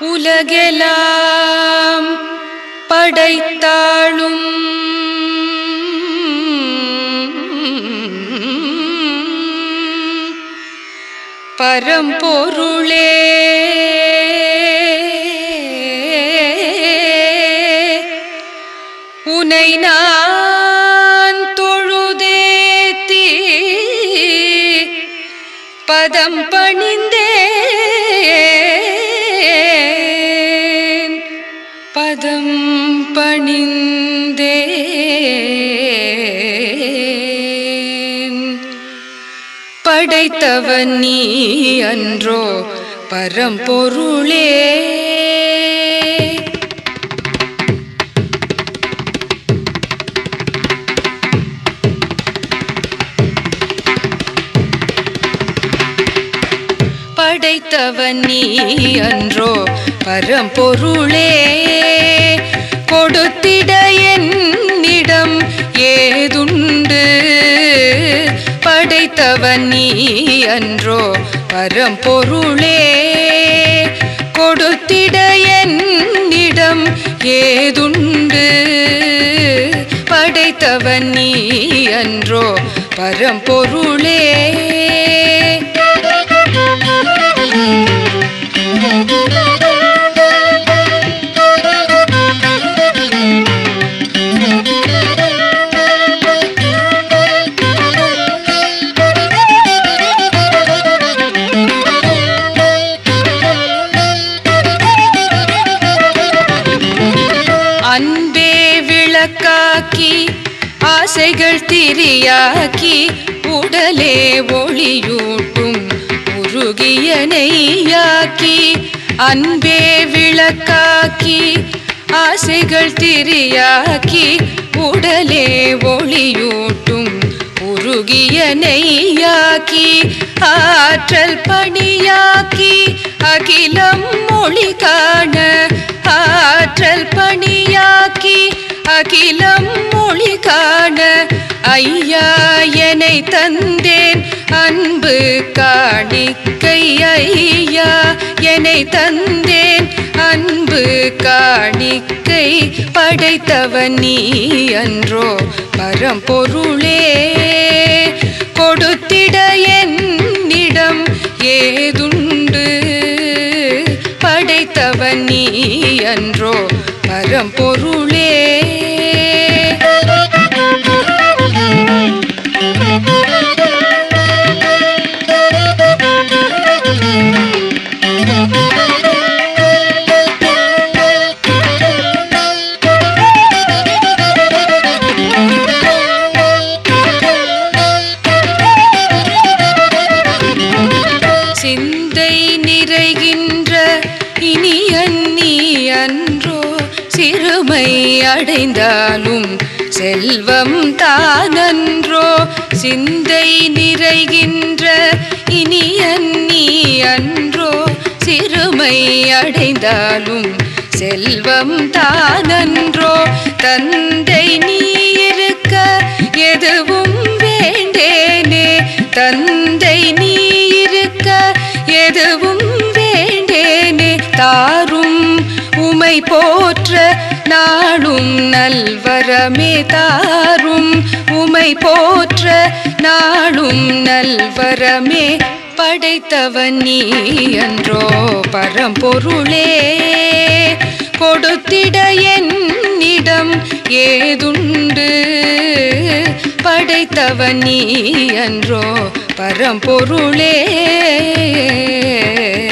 உலகெலாம் படைத்தாளும் பரம்பொருளே உனை நான் தொழுதேத்தி பதம் பணிந்தேன் பதம் பணிந்தேன் படைத்தவன் நீ அன்றோ பரம்பொருளே படைத்தவன் நீ அன்றோ பரம்பொருளே கொடுத்திட என்னிடம் ஏதுண்டு படைத்தவன் நீ அன்றோ பரம்பொருளே கொடுத்திட என்னிடம் ஏதுண்டு படைத்தவன் நீ அன்றோ பரம்பொருளே அன்பே விளக்காக்கி ஆசைகள் திரியாக்கி உடலே ஒளியூட்டும் உருகிய நெய்யாக்கி அன்பே விளக்காக்கி ஆசைகள் திரியாக்கி உடலே ஒளியூட்டும் உருகிய நெய்யாக்கி ஆற்றல் பணியாக்கி அகிலம் மொழி காண ஆற்றல் பணியாக்கி அகிலம் மொழி காண ஐயா என்னை தந்தேன் அன்பு காணிக்கை ஐயா என்னை தந்தேன் அன்பு காணிக்கை படைத்தவன் நீ அன்றோ பரம்பொருளே கொடுத்திட என்னிடம் ஏதுண்டு படைத்தவன் நீ அன்றோ பரம்பொருளே சிந்தை நிறைகின்ற இனியன் நீ அன்றோ சிறுமை அடைந்தாலும் செல்வம் தானன்றோ சிந்தை நிறைகின்ற இனியன் நீ அன்றோ சிறுமை அடைந்தாலும் செல்வம் தானன்றோ தந்தை நீ இருக்க எதுவும் வேண்டேனே தந்தை நீ இருக்க எதுவும் வேண்டேனே தாரும் உமை போற்ற நாளும் நல்வரமே தாரும் உமை போற்ற நாளும் நல்வரமே படைத்தவன் நீ அன்றோ பரம்பொருளே கொடுத்திட என்னிடம் ஏதுண்டு படைத்தவன் நீ அன்றோ பரம்பொருளே